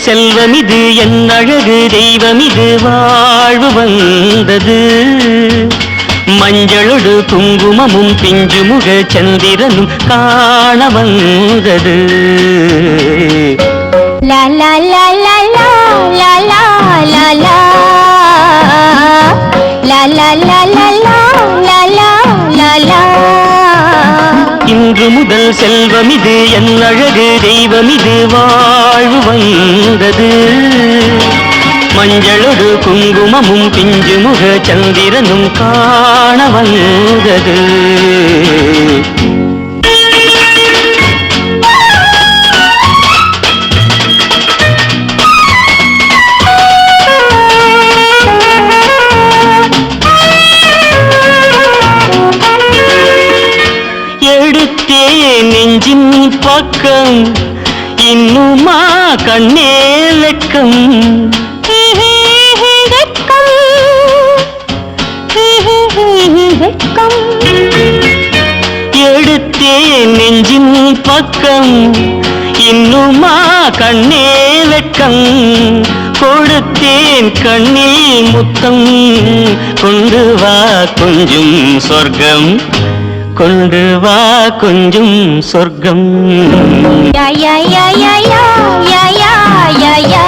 செல்வம் இது என் அழகு தெய்வம் இது வாழ்வு வந்தது மஞ்சளொடு குங்குமமும் பிஞ்சு முக சந்திரனும் காண வந்தது லா லா லா லா லா லா லா லா லா லா லா லா லா லா லா லா லா லா இன்று முதல் செல்வம் இது என் அழகு தெய்வம் இது வாழ்வு வந்தது மஞ்சளொடு குங்குமமும் பிஞ்சு முக சந்திரனும் காண வந்தது எடுத்தே நெஞ்சின் பக்கம் இன்னுமா கண்ணே வெட்கம் வெட்கம் வெட்கம் எடுத்தே நெஞ்சின் பக்கம் இன்னுமா கண்ணே வெட்கம் கொடுத்தேன் கண்ணில் முத்தம் கொண்டு வா கொஞ்சம் சொர்க்கம் கொண்டு வா கொஞ்சம் சொர்க்கம் யா யா யா யா யா யா யா யா யா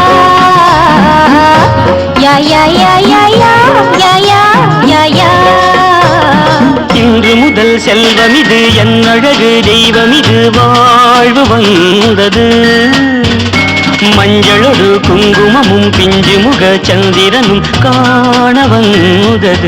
யா யா யா யா யா யா யா யா யா இன்று முதல் செல்வம் இது என் அழகு தெய்வம் இது வாழ்வு வந்தது மஞ்சளொடு குங்குமமும் பிஞ்சு முக சந்திரனும் காண வந்தது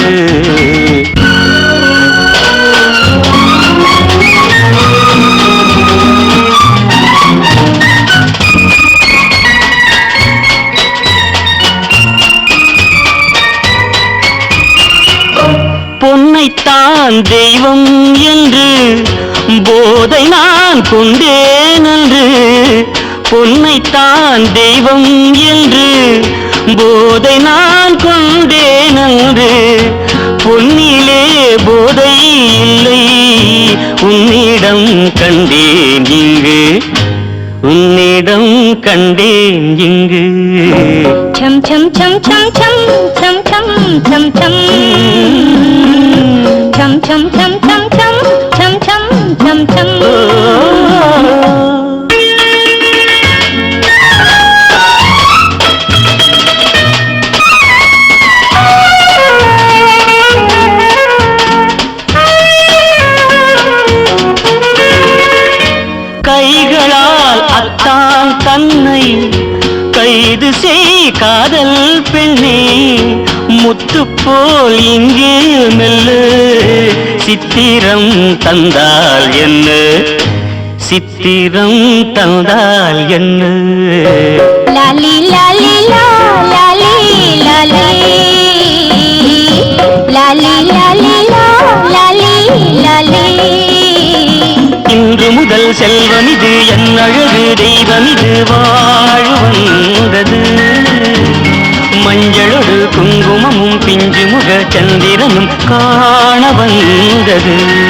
பொன்னைத்தான் தெய்வம் என்று போதை நான் கொண்டேன் என்று பொன்னைத்தான் தெய்வம் என்று போதை நான் கொண்டேன் என்று பொன்னிலே போதை இல்லை உன்னிடம் கண்டேன் இங்கு உன்னிடம் கண்டேன் இங்கு டம் டம் டம் டம் டம் டம் டம் டம் டம் டம் டம் டம் டம் டம் டம் டம் டம் கைகளால் அத்தான் தன்னை கைது செய் காதல் பெண்ணே முத்து போல் இங்கே மெல்ல சித்திரம் தந்தால் என்ன சித்திரம் தந்தால் என்ன லாலி லாலி லா லாலி லாலி லாலி லாலி லா லாலி லாலி இன்று முதல் செல்வம் இது என் அழகு தெய்வம் இது வாழ் வந்தது மஞ்சளொடு குங்குமமும் பிஞ்சு முக சந்திரனும் காண வந்தது